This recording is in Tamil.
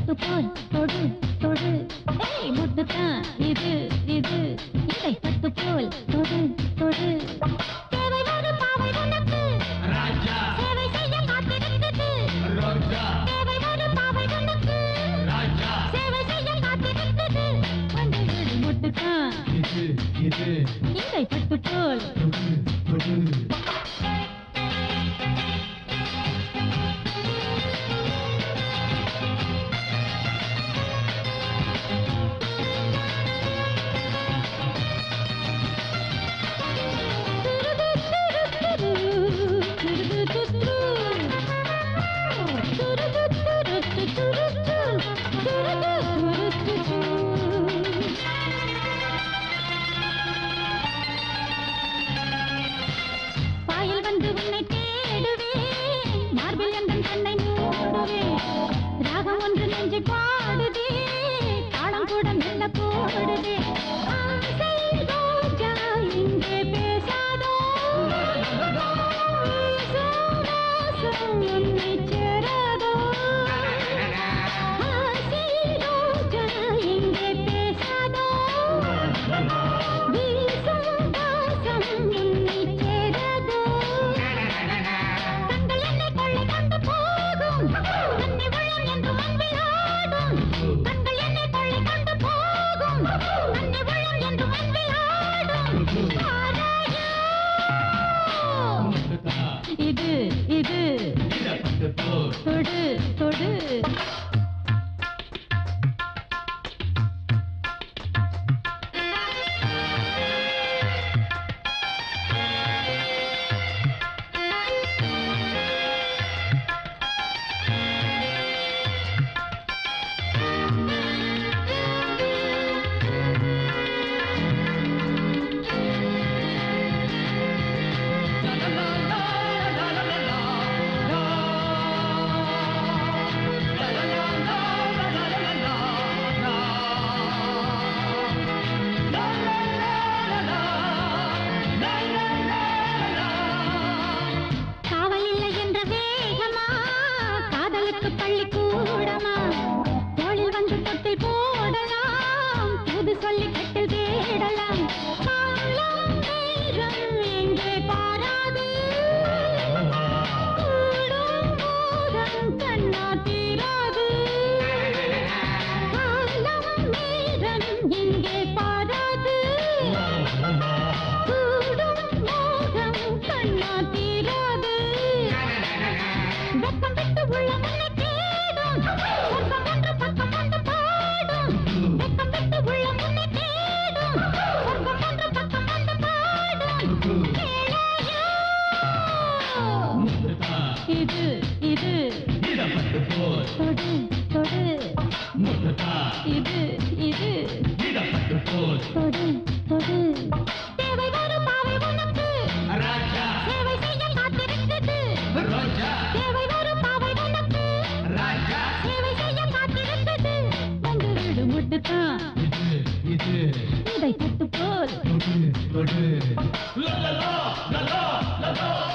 பட்டு போல் தொடு தொடு ஏய் முட்டுத்தான் இது இது இதை பட்டு போல் தொடு தொடு தேவை ஒரு பாவை உனக்கு ராஜா சேவை செய்ய காத்திருக்குது ரோஜா தேவை ஒரு பாவை உனக்கு ராஜா சேவை செய்ய காத்திருக்குது வந்து விடு முட்டுத்தான் இது இது இதை பட்டு போல் தொடு தொடு பாயில் வந்து உன்னை தேடுவேன் மார்பில் எந்த கண்ணை மூடுவேன் ராகம் ஒன்று நெஞ்சு பாடுதே தாளம் கூட மெல்ல போடுதே ஆசை ரோஜா இங்கே பேசாதோ சோராசம் உன்னை சேராதோ ஆசை ரோஜா இங்கே பேசாதோ வீசும் வாசம் உன்னை சேராதோ கண்கள் என்னை கொள்ளை கொண்டு போகும் கண்ணை உள்ளம் என்று மண்ணில் ஆடும் கண்கள் என்னை கொள்ளை கொண்டு போகும் கண்ணை உள்ளம் என்று மண்ணில் ஆடும் ஆராயோ. இது இது இத பட்டு போல் தொடு தொடு காவல் இல்லை என்ற வேகமா காதலுக்கு பள்ளி கூடமா தோளில் வந்து தொட்டில் போடலாம் புது சொல்லி கட்டில் தேடலாம் காலம் நேரம் எங்கே பாராது கூடும் போதம் கண்ணா தீராது காலம் நேரம் எங்கே பாராது கூடும் மோகம் கண்ணா தீராது வெக்கம் விட்டு உள்ள முன்னை தேடும் சொர்க்கம் ஒன்று பக்கம் வந்து பாடும் வெக்கம் விட்டு உள்ள முன்னை தேடும் சொர்க்கம் ஒன்று பக்கம் வந்து பாடும் கேளாயோ. முத்துதா இது இது இத பட்டு போல் தொடு தொடு முத்துதா இது இது இத பட்டு போல் தொடு தொடு தேவை ஒரு பாவை உனக்கு ராஜா சேவை செய்ய காத்திருக்குது ரோஜா தேவை ஒரு பாவை உனக்கு ராஜா சேவை செய்ய காத்திருக்குது வந்து விடு முட்டுத்தான் இது இது இதை பட்டு போல் தொடு தொடு லலலா லலா லலா